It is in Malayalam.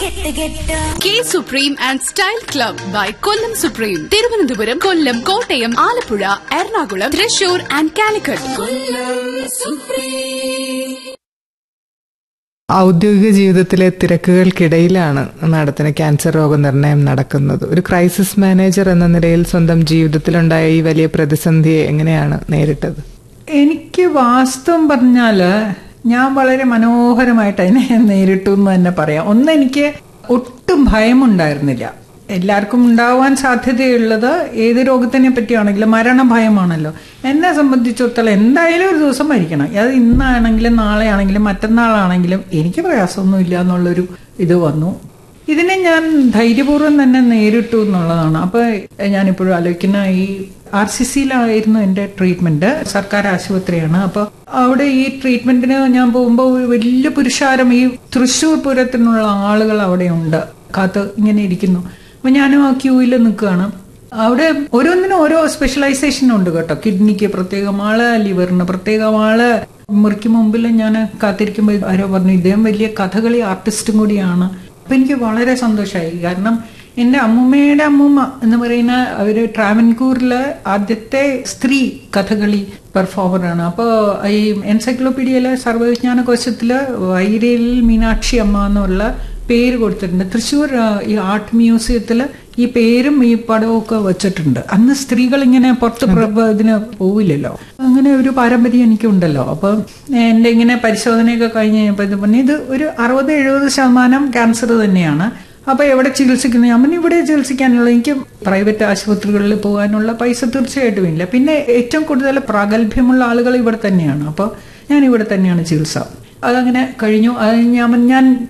K supreme and style club by Kollam supreme Thiruvananthapuram Kollam Kottayam Alappuzha Ernakulam Thrissur and Calicut ഔദ്യോഗിക ജീവിതത്തിലെ തിരക്കുകൾക്കിടയിലാണ് മാഡത്തിന് ക്യാൻസർ രോഗനിർണയം നടക്കുന്നത് ഒരു ക്രൈസിസ് മാനേജർ എന്ന നിലയിൽ സ്വന്തം ജീവിതത്തിലുണ്ടായ ഈ വലിയ പ്രതിസന്ധിയെ എങ്ങനെയാണ് നേരിട്ടത് എനിക്ക് വാസ്തവം പറഞ്ഞാല് ഞാൻ വളരെ മനോഹരമായിട്ട് അതിനെ നേരിട്ടു എന്ന് തന്നെ പറയാം ഒന്ന് എനിക്ക് ഒട്ടും ഭയമുണ്ടായിരുന്നില്ല എല്ലാവർക്കും ഉണ്ടാവാൻ സാധ്യതയുള്ളത് ഏത് രോഗത്തിനെ പറ്റിയാണെങ്കിലും മരണഭയമാണല്ലോ എന്നെ സംബന്ധിച്ചിടത്തോളം എന്തായാലും ഒരു ദിവസം മരിക്കണം അത് ഇന്നാണെങ്കിലും നാളെ ആണെങ്കിലും മറ്റന്നാളാണെങ്കിലും എനിക്ക് പ്രയാസമൊന്നുമില്ല എന്നുള്ളൊരു ഇത് വന്നു ഇതിനെ ഞാൻ ധൈര്യപൂർവ്വം തന്നെ നേരിട്ടു എന്നുള്ളതാണ് അപ്പൊ ഞാനിപ്പോഴും ആലോചിക്കുന്ന ഈ ആർ സി സിയിലായിരുന്നു എൻ്റെ ട്രീറ്റ്മെന്റ് സർക്കാർ ആശുപത്രിയാണ് അപ്പോൾ അവിടെ ഈ ട്രീറ്റ്മെന്റിന് ഞാൻ പോകുമ്പോൾ ഒരു വലിയ പുരുഷാരം ഈ തൃശ്ശൂർ പൂരത്തിനുള്ള ആളുകൾ അവിടെ ഉണ്ട് കാത്ത് ഇങ്ങനെ ഇരിക്കുന്നു അപ്പൊ ഞാനും ആ ക്യൂവിൽ നിൽക്കുകയാണ് അവിടെ ഓരോന്നിനും ഓരോ സ്പെഷ്യലൈസേഷൻ ഉണ്ട് കേട്ടോ കിഡ്നിക്ക് പ്രത്യേകം ആള് ലിവറിന് പ്രത്യേകം ആള് മുറിക്ക് മുമ്പിൽ ഞാൻ കാത്തിരിക്കുമ്പോൾ ആരോ പറഞ്ഞു ഇദ്ദേഹം വലിയ കഥകളി ആർട്ടിസ്റ്റും കൂടിയാണ് അപ്പൊ എനിക്ക് വളരെ സന്തോഷമായി കാരണം എൻ്റെ അമ്മൂമ്മയുടെ അമ്മൂമ്മ എന്ന് പറയുന്ന അവര് ട്രാവൻകൂറിലെ ആദ്യത്തെ സ്ത്രീ കഥകളി പെർഫോമറാണ് അപ്പോൾ ഈ എൻസൈക്ലോപീഡിയയിലെ സർവ്വവിജ്ഞാന കോശത്തില് വൈരയിൽ മീനാക്ഷി അമ്മ എന്നുള്ള പേര് കൊടുത്തിട്ടുണ്ട് തൃശ്ശൂർ ആ, ഈ ആർട്ട് മ്യൂസിയത്തിൽ ഈ പേരും ഈ പടവും ഒക്കെ വെച്ചിട്ടുണ്ട് അന്ന് സ്ത്രീകൾ ഇങ്ങനെ പുറത്ത് പ്ര- ഇതിന് പോവില്ലല്ലോ അങ്ങനെ ഒരു പാരമ്പര്യം എനിക്കുണ്ടല്ലോ അപ്പൊ എന്റെ ഇങ്ങനെ പരിശോധനയൊക്കെ കഴിഞ്ഞ് കഴിഞ്ഞപ്പോൾ ഇത് പറഞ്ഞു ഇത് ഒരു അറുപത് എഴുപത് ശതമാനം ക്യാൻസർ തന്നെയാണ് അപ്പൊ എവിടെ ചികിത്സിക്കുന്നു ഞാൻ പറഞ്ഞു ഇവിടെ ചികിത്സിക്കാനുള്ള എനിക്ക് പ്രൈവറ്റ് ആശുപത്രികളിൽ പോകാനുള്ള പൈസ തീർച്ചയായിട്ടും ഇല്ല പിന്നെ ഏറ്റവും കൂടുതൽ പ്രാഗൽഭ്യമുള്ള ആളുകൾ ഇവിടെ തന്നെയാണ് അപ്പോൾ ഞാൻ ഇവിടെ തന്നെയാണ് ചികിത്സ അതങ്ങനെ കഴിഞ്ഞു അത് ഞാൻ ഞാൻ